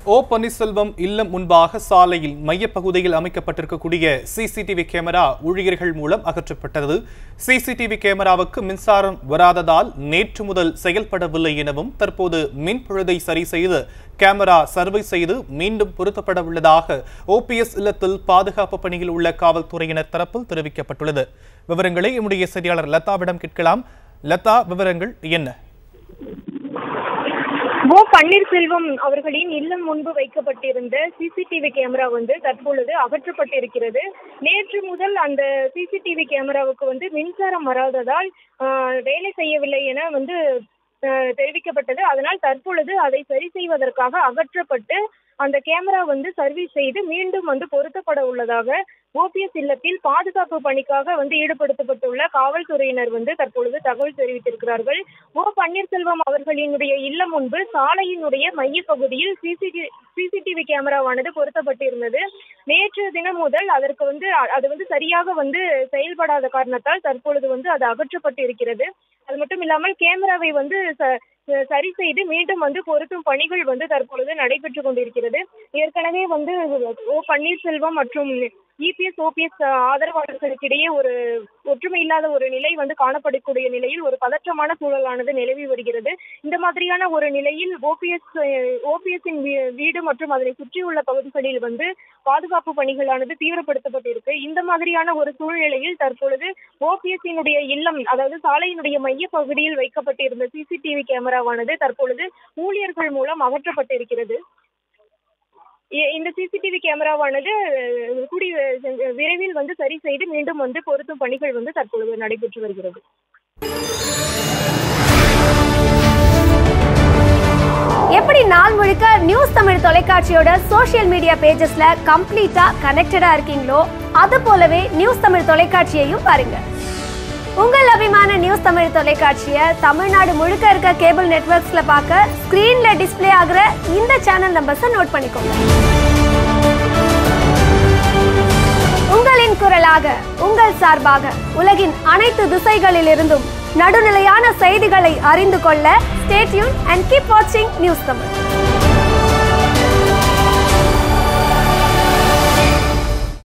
ஓ பன்னீர்செல்வம் இல்லம் முன்பாக சாலையில் மையப்பகுதியில் அமைக்கப்பட்டிருக்கக்கூடிய சிசிடிவி கேமரா ஊழியர்கள் மூலம் அகற்றப்பட்டது சிசிடிவி கேமராவுக்கு மின்சாரம் வராததால் நேற்று முதல் செயல்படவில்லை எனவும் தற்போது மின் பழுதை சரி செய்து கேமரா சர்வை செய்து மீண்டும் பொருத்தப்பட உள்ளதாக ஓபிஎஸ் இல்லத்தில் பாதுகாப்பு பணியில் உள்ள காவல்துறையினர் தரப்பில் தெரிவிக்கப்பட்டுள்ளது விவரங்களை நம்முடைய செய்தியாளர் லதாவிடம் கேட்கலாம் லதா விவரங்கள் என்ன ஓ பன்னீர்செல்வம் அவர்களின் இல்லம் முன்பு வைக்கப்பட்டிருந்த சிசிடிவி கேமரா வந்து தற்பொழுது அகற்றப்பட்டிருக்கிறது நேற்று முதல் அந்த சிசிடிவி கேமராவுக்கு வந்து மின்சாரம் வராததால் ஆஹ், வேலை செய்யவில்லை என வந்து ஆஹ், தெரிவிக்கப்பட்டது அதனால் தற்பொழுது அதை சரி செய்வதற்காக அகற்றப்பட்டு அந்த கேமரா வந்து சர்வீஸ் செய்து மீண்டும் வந்து பொருத்தப்பட உள்ளதாக ஓபிஎஸ் இல்லத்தில் பாதுகாப்பு பணிக்காக வந்து ஈடுபடுத்தப்பட்டுள்ள காவல்துறையினர் வந்து தற்பொழுது தகவல் தெரிவித்திருக்கிறார்கள் ஓ பன்னீர்செல்வம் அவர்களினுடைய இல்லம் முன்பு சாலையினுடைய மையப்பகுதியில் சிசிடிவி சிசிடிவி கேமராவானது பொருத்தப்பட்டிருந்தது நேற்று தினம் முதல் அதற்கு வந்து அ- அது வந்து சரியாக வந்து செயல்படாத காரணத்தால் தற்பொழுது வந்து அது அகற்றப்பட்டு இருக்கிறது அது மட்டும் இல்லாமல் கேமராவை வந்து ச- ச- சரி செய்து மீண்டும் வந்து பொருத்தும் பணிகள் வந்து தற்பொழுது நடைபெற்று கொண்டிருக்கிறது ஏற்கனவே வந்து ஓ பன்னீர்செல்வம் மற்றும் இபிஎஸ் ஓபிஎஸ் ஆதரவாளர்களுக்கிடையே ஒரு ஒற்றுமை இல்லாத ஒரு நிலை வந்து காணப்படக்கூடிய நிலையில் ஒரு பதற்றமான சூழலானது நிலவி வருகிறது இந்த மாதிரியான ஒரு நிலையில் ஓபிஎஸ் ஓபிஎஸ்ஸின் வீடு மற்றும் அதனை சுற்றியுள்ள பகுதிகளில் வந்து பாதுகாப்பு பணிகளானது தீவிரப்படுத்தப்பட்டிருக்கு இந்த மாதிரியான ஒரு சூழ்நிலையில் தற்பொழுது ஓபிஎஸ்ஸினுடைய இல்லம் அதாவது சாலையினுடைய மைய பகுதியில் வைக்கப்பட்டிருந்த சிசிடிவி கேமராவானது தற்பொழுது ஊழியர்கள் மூலம் அகற்றப்பட்டிருக்கிறது இ- இந்த சிசிடிவி கேமராவானது அஹ், கூடிய அஹ், விரைவில் வந்து சரி செய்து மீண்டும் வந்து பொருத்தும் பணிகள் வந்து தற்பொழுது நடைபெற்று வருகிறது எப்படி நாள் முழுக்க நியூஸ் தமிழ் தொலைக்காட்சியோட சோஷியல் மீடியா பேஜஸ்ல கம்ப்ளீட்டா கனெக்டடா இருக்கீங்களோ அது போலவே நியூஸ் தமிழ் தொலைக்காட்சியையும் பாருங்க உங்கள் அபிமான நியூஸ் தமிழ் தொலைக்காட்சியை தமிழ்நாடு முழுக்க இருக்க கேபிள் நெட்வொர்க்ஸ்ல பார்க்க ஸ்கிரீன்ல டிஸ்ப்ளே ஆகுற இந்த சேனல் நம்பர்ஸை நோட் பண்ணிக்கோங்க உங்களின் குரலாக உங்கள் சார்பாக உலகின் அனைத்து திசைகளிலிருந்தும் நடுநிலையான செய்திகளை அறிந்து கொள்ள ஸ்டேட்யூன் அண்ட் கீப் வாட்சிங் நியூஸ் தமிழ்